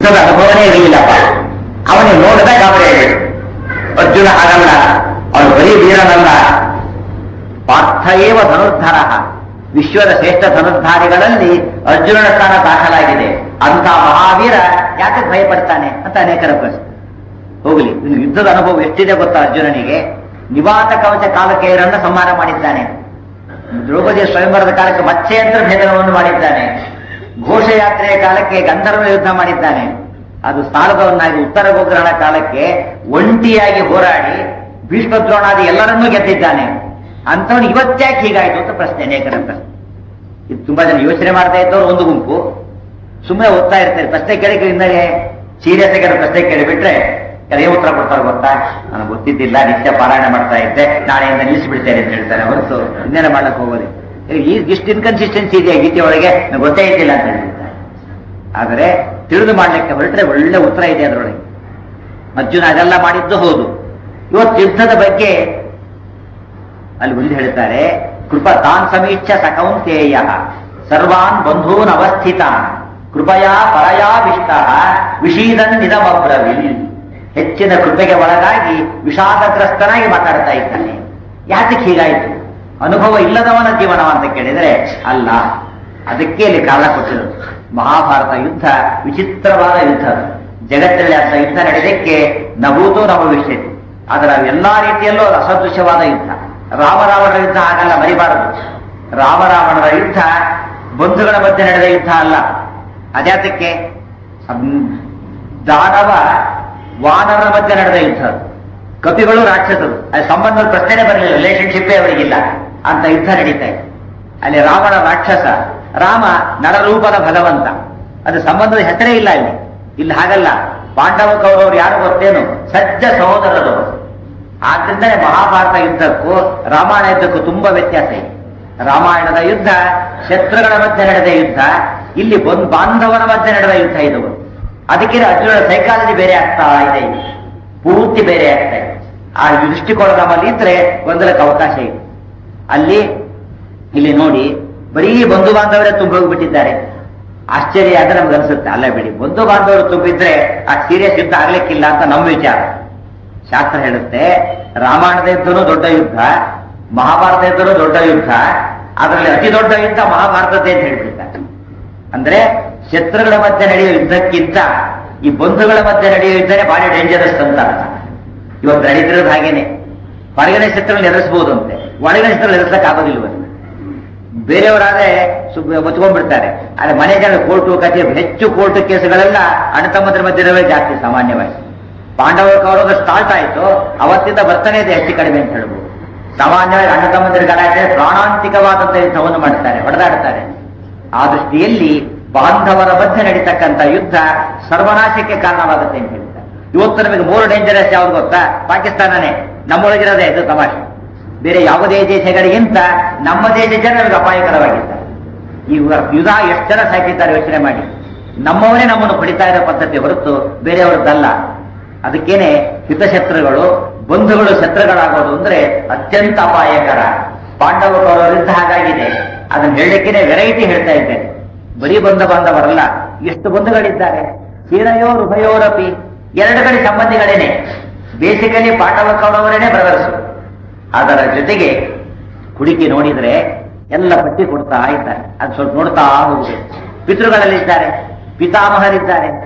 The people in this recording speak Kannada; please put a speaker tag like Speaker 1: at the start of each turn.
Speaker 1: ಯುದ್ಧದ ಅನುಭವನೇ ಇರಲಿಲ್ಲಪ್ಪ ಅವನಿಗೆ ನೋಡಿದ ಗಾಬರಿ ಆಗಬೇಕು ಅರ್ಜುನ ಹಾಗಲ್ಲ ಅವನು ಬರೀ ವೀರನಲ್ಲ ಪಾರ್ಥಯೇವ ಧನುರ್ಧರ ವಿಶ್ವದ ಶ್ರೇಷ್ಠ ಧನುರ್ಧಾರಿಗಳಲ್ಲಿ ಅರ್ಜುನನ ಸ್ಥಾನ ದಾಖಲಾಗಿದೆ ಅಂತ ಮಹಾವೀರ ಯಾಕೆ ಭಯಪಡ್ತಾನೆ ಅಂತ ಅನೇಕರ ಪ್ರಶ್ನೆ ಹೋಗಲಿ ಇನ್ನು ಯುದ್ಧದ ಅನುಭವ ಎಷ್ಟಿದೆ ಗೊತ್ತಾ ಅರ್ಜುನನಿಗೆ ನಿವಾತ ಕವಚ ಕಾಲಕೇಯರನ್ನು ಸಂಹಾರ ಮಾಡಿದ್ದಾನೆ ದ್ರೌಪದಿ ಸ್ವಯಂವರದ ಕಾಲಕ್ಕೆ ಮತ್ಸ್ಯಂತ್ರ ಭೇದನವನ್ನು ಮಾಡಿದ್ದಾನೆ ಘೋಷಯಾತ್ರೆಯ ಕಾಲಕ್ಕೆ ಗಂಧರ್ವ ಯುದ್ಧ ಮಾಡಿದ್ದಾನೆ ಅದು ಸಾಲದವನ್ನಾಗಿ ಉತ್ತರ ಗೋಗ್ರಹಣ ಕಾಲಕ್ಕೆ ಒಂಟಿಯಾಗಿ ಹೋರಾಡಿ ಭೀಷ್ಮದ್ರೋಣಾದಿ ಎಲ್ಲರನ್ನೂ ಗೆದ್ದಿದ್ದಾನೆ ಅಂಥವನು ಇವತ್ತ್ಯಾಕೆ ಹೀಗಾಯ್ತು ಅಂತ ಪ್ರಶ್ನೆ ಅನೇಕರ ಪ್ರಶ್ನೆ ಇದು ತುಂಬಾ ಜನ ಯೋಚನೆ ಮಾಡ್ತಾ ಇದ್ದವರು ಒಂದು ಗುಂಪು ಸುಮ್ಮನೆ ಓದ್ತಾ ಇರ್ತಾರೆ ಪ್ರಶ್ನೆ ಕೇಳಿದ್ರಿಂದಲೇ ಸೀರಿಯಸ್ ಆಗಿ ಪ್ರಶ್ನೆ ಕೇಳಿಬಿಟ್ರೆ ಕೆಲವೇ ಉತ್ತರ ಕೊಡ್ತಾರೆ ಗೊತ್ತಾ ನನಗೆ ಗೊತ್ತಿದ್ದಿಲ್ಲ ನಿತ್ಯ ಪಾರಾಯಣ ಮಾಡ್ತಾ ಇದ್ದೆ ನಾಳೆಯಿಂದ ನಿಲ್ಲಿಸಿಬಿಡ್ತೇನೆ ಅಂತ ಹೇಳ್ತಾರೆ ಹೊರತು ಇನ್ನೇನು ಮಾಡಕ್ ಹೋಗೋದು ಈ ಇಷ್ಟು ಇನ್ಕನ್ಸಿಸ್ಟೆನ್ಸಿ ಇದೆಯಾ ಗೀತೆ ಒಳಗೆ ನನಗೆ ಗೊತ್ತೇ ಇದ್ದಿಲ್ಲ ಅಂತ ಹೇಳ್ತಾರೆ ಆದರೆ ತಿಳಿದು ಮಾಡ್ಲಿಕ್ಕೆ ಹೊರಟ್ರೆ ಒಳ್ಳೆ ಉತ್ತರ ಇದೆ ಅದರೊಳಗೆ ಅರ್ಜುನ ಅದೆಲ್ಲ ಮಾಡಿದ್ದು ಹೌದು ಇವತ್ತು ಯುದ್ಧದ ಬಗ್ಗೆ ಅಲ್ಲಿ ಮುಂದೆ ಹೇಳ್ತಾರೆ ಕೃಪ ತಾನ್ ಸಮೀಕ್ಷ ಸಕೌಂತೇಯ ಸರ್ವಾನ್ ಬಂಧೂನ್ ಅವಸ್ಥಿತ ಕೃಪಯಾ ಪರಯಾ ವಿಷ್ಟ ವಿಷೀದನ್ ನಿಧಮಬ್ರವಿ ಹೆಚ್ಚಿನ ಕೃಪೆಗೆ ಒಳಗಾಗಿ ವಿಷಾದಗ್ರಸ್ತನಾಗಿ ಮಾತಾಡ್ತಾ ಇದ್ದಾನೆ ಯಾತಕ್ಕೆ ಹೀಗಾಯಿತು ಅನುಭವ ಇಲ್ಲದವನ ಜೀವನ ಅಂತ ಕೇಳಿದರೆ ಅಲ್ಲ ಅದಕ್ಕೆ ಇಲ್ಲಿ ಕಾರಣ ಕೊಟ್ಟಿರೋದು ಮಹಾಭಾರತ ಯುದ್ಧ ವಿಚಿತ್ರವಾದ ಯುದ್ಧ ಅದು. ಜಗತ್ತಲ್ಲಿ ಅಂತ ಯುದ್ಧ ನಡೆದಕ್ಕೆ ನಭೂತು ನಭವಿಷ್ಯತಿ ಅದರ ಎಲ್ಲಾ ರೀತಿಯಲ್ಲೂ ಅದು ಅಸದೃಶ್ಯವಾದ ಯುದ್ಧ ರಾಮರಾವಣರ ಯುದ್ಧ ಆಗಲ್ಲ ಮರಿಬಾರದು ರಾಮರಾವಣರ ಯುದ್ಧ ಬಂಧುಗಳ ಮಧ್ಯೆ ನಡೆದ ಯುದ್ಧ ಅಲ್ಲ ಅದ್ಯಾತಕ್ಕೆ ಅದ್- ದಾನವ ವಾನರರ ಮಧ್ಯೆ ನಡೆದ ಯುದ್ಧ ಅದು. ಕಪಿಗಳು ರಾಕ್ಷಸರು ಅದು ಸಂಬಂಧದ ಪ್ರಶ್ನೆನೇ ಬರಲಿಲ್ಲ ರಿಲೇಶನ್ಶಿಪ್ಪೇ ಅವರಿಗಿಲ್ಲ ಅಂತ ಯುದ್ಧ ನಡೀತಾ ಇದೆ ಅಲ್ಲಿ ರಾವಣ ರಾಕ್ಷಸ ರಾಮ ನರರೂಪದ ಭಗವಂತ ಅದು ಸಂಬಂಧದ ಹೆಸರೇ ಇಲ್ಲ ಇಲ್ಲಿ ಇಲ್ಲಿ ಹಾಗಲ್ಲ ಪಾಂಡವ ಕೌರವರು ಯಾರು ಗೊತ್ತೇನು ಸಜ್ಜ ಸಹೋದರರು ಆದ್ರಿಂದಲೇ ಮಹಾಭಾರತ ಯುದ್ಧಕ್ಕೂ ರಾಮಾಯಣ ಯುದ್ಧಕ್ಕೂ ತುಂಬಾ ವ್ಯತ್ಯಾಸ ಇದೆ ರಾಮಾಯಣದ ಯುದ್ಧ ಶತ್ರುಗಳ ಮಧ್ಯೆ ನಡೆದ ಯುದ್ಧ ಇಲ್ಲಿ ಬಂದ್ ಬಾಂಧವರ ಮಧ್ಯೆ ನಡೆದ ಯುದ್ಧ ಇದು ಅದಕ್ಕೆ ಅರ್ಜುನನ ಸೈಕಾಲಜಿ ಬೇರೆ ಆಗ್ತಾ ಇದೆ ಇಲ್ಲಿ. ಪೂರ್ತಿ ಬೇರೆ ಆಗ್ತಾ ಇದೆ ಆ ದೃಷ್ಟಿಕೋನ ನಮ್ಮಲ್ಲಿ ಇದ್ರೆ ಗೊಂದಲಕ್ಕೆ ಅವಕಾಶ ಇದೆ ಅಲ್ಲಿ ಇಲ್ಲಿ ನೋಡಿ ಬರೀ ಬಂಧು ಬಾಂಧವರೇ ತುಂಬಿ ಹೋಗ್ಬಿಟ್ಟಿದ್ದಾರೆ ಆಶ್ಚರ್ಯ ಆದ್ರೆ ನಮ್ಗೆ ಅನ್ಸುತ್ತೆ ಅಲ್ಲ ಬಿಡಿ ಬಂಧು ಬಾಂಧವರು ತುಂಬಿದ್ರೆ ಆ ಸೀರಿಯಸ್ ಯುದ್ಧ ಆಗ್ಲಿಕ್ಕಿಲ್ಲ ಅಂತ ನಮ್ಮ ವಿಚಾರ ಶಾಸ್ತ್ರ ಹೇಳುತ್ತೆ ರಾಮಾಯಣದ ಯುದ್ಧನೂ ದೊಡ್ಡ ಯುದ್ಧ ಮಹಾಭಾರತ ಯುದ್ಧನೂ ದೊಡ್ಡ ಯುದ್ಧ ಅದರಲ್ಲಿ ಅತಿ ದೊಡ್ಡ ಯುದ್ಧ ಮಹಾಭಾರತದ್ದೇ ಅಂತ ಹೇಳ್ಬಿಡ್ತಾರೆ ಅಂದ್ರೆ ಶತ್ರುಗಳ ಮಧ್ಯೆ ನಡೆಯುವ ಯುದ್ಧಕ್ಕಿಂತ ಈ ಬಂಧುಗಳ ಮಧ್ಯೆ ನಡೆಯುವ ಯುದ್ಧನೇ ಭಾರಿ ಡೇಂಜರಸ್ ಅಂತ ಅರ್ಥ. ಇವತ್ತು ನಡೀತಿರೋದು ಹಾಗೇನೆ ಹೊರಗಡೆ ಶತ್ರುಗಳನ್ನ ಎದುರಿಸಬಹುದು ಅಂತೆ ಒಳಗಡೆ ಶತ್ರುಗಳು ಎದುರಿಸಕ್ ಆಗೋದಿಲ್ವ ಬೇರೆಯವರಾದ್ರೆ ಒತ್ಕೊಂಡ್ಬಿಡ್ತಾರೆ ಆದ್ರೆ ಮನೆ ಜನ ಕೋರ್ಟು ಕಥೆ ಹೆಚ್ಚು ಕೋರ್ಟು ಕೇಸುಗಳೆಲ್ಲ ಅಣ್ಣ ತಮ್ಮದ್ರ ಮಧ್ಯೆ ಜಾಸ್ತಿ ಸಾಮಾನ್ಯವಾಗಿ ಪಾಂಡವ ಕೌರವ ಸ್ಟಾರ್ಟ್ ಆಯ್ತು ಅವತ್ತಿಂದ ಬರ್ತಾನೆ ಇದೆ ಹೆಚ್ಚು ಕಡಿಮೆ ಅಂತ ಹೇಳ್ಬೋದು ಸಾಮಾನ್ಯವಾಗಿ ಅಣ್ಣ ತಮ್ಮಂದಿರ ಗಲಾಟೆ ಪ್ರಾಣಾಂತಿಕವಾದಂತ ಯುದ್ಧವನ್ನು ಮಾಡ್ತಾರೆ ಹೊಡೆದಾಡ್ತಾರೆ ಆ ದೃಷ್ಟಿಯಲ್ಲಿ ಬಾಂಧವರ ಮಧ್ಯೆ ನಡೀತಕ್ಕಂಥ ಯುದ್ಧ ಸರ್ವನಾಶಕ್ಕೆ ಕಾರಣವಾಗುತ್ತೆ ಅಂತ ಹೇಳ್ತಾರೆ ಇವತ್ತು ನಮಗೆ ಮೂರು ಡೇಂಜರಸ್ ಯಾವ್ದು ಗೊತ್ತಾ ಪಾಕಿಸ್ತಾನನೇ ನಮ್ಮೊಳಗಿರೋದೇ ಇದು ತಮಾಷೆ ಬೇರೆ ಯಾವುದೇ ದೇಶಗಳಿಗಿಂತ ನಮ್ಮ ದೇಶ ಜನ ನಮಗೆ ಅಪಾಯಕರವಾಗಿದ್ದಾರೆ ಈ ಯುಧ ಎಷ್ಟು ಜನ ಸಾಕಿದ್ದಾರೆ ಯೋಚನೆ ಮಾಡಿ ನಮ್ಮವರೇ ನಮ್ಮನ್ನು ಹೊಡಿತಾ ಇರೋ ಪದ್ಧತಿ ಹೊರತು ಬೇರೆಯವರದ್ದಲ್ಲ ಅದಕ್ಕೇನೆ ಹಿತಶತ್ರುಗಳು ಬಂಧುಗಳು ಶತ್ರುಗಳಾಗೋದು ಅಂದ್ರೆ ಅತ್ಯಂತ ಅಪಾಯಕರ ಪಾಂಡವ ಕೌರವರಿಂದ ಹಾಗಾಗಿದೆ ಅದನ್ನ ಹೇಳಲಿಕ್ಕೆ ವೆರೈಟಿ ಹೇಳ್ತಾ ಇದ್ದೇನೆ ಬರೀ ಬಂಧ ಬಾಂಧವರಲ್ಲ ಎಷ್ಟು ಬಂಧುಗಳಿದ್ದಾರೆ ಹೀನಯೋರ್ ಉಭಯೋರಪಿ ಎರಡು ಕಡೆ ಸಂಬಂಧಿಗಳೇನೆ ಬೇಸಿಕಲಿ ಪಾಂಡವ ಕೌರವರೇನೆ ಬ್ರದರ್ಸು ಅದರ ಜೊತೆಗೆ ಹುಡುಕಿ ನೋಡಿದ್ರೆ ಎಲ್ಲ ಪಟ್ಟಿ ಕೊಡ್ತಾ ಇದ್ದಾರೆ ಅದು ಸ್ವಲ್ಪ ನೋಡ್ತಾ ಹೋಗುದು ಪಿತೃಗಳಲ್ಲಿದ್ದಾರೆ ಪಿತಾಮಹರಿದ್ದಾರೆ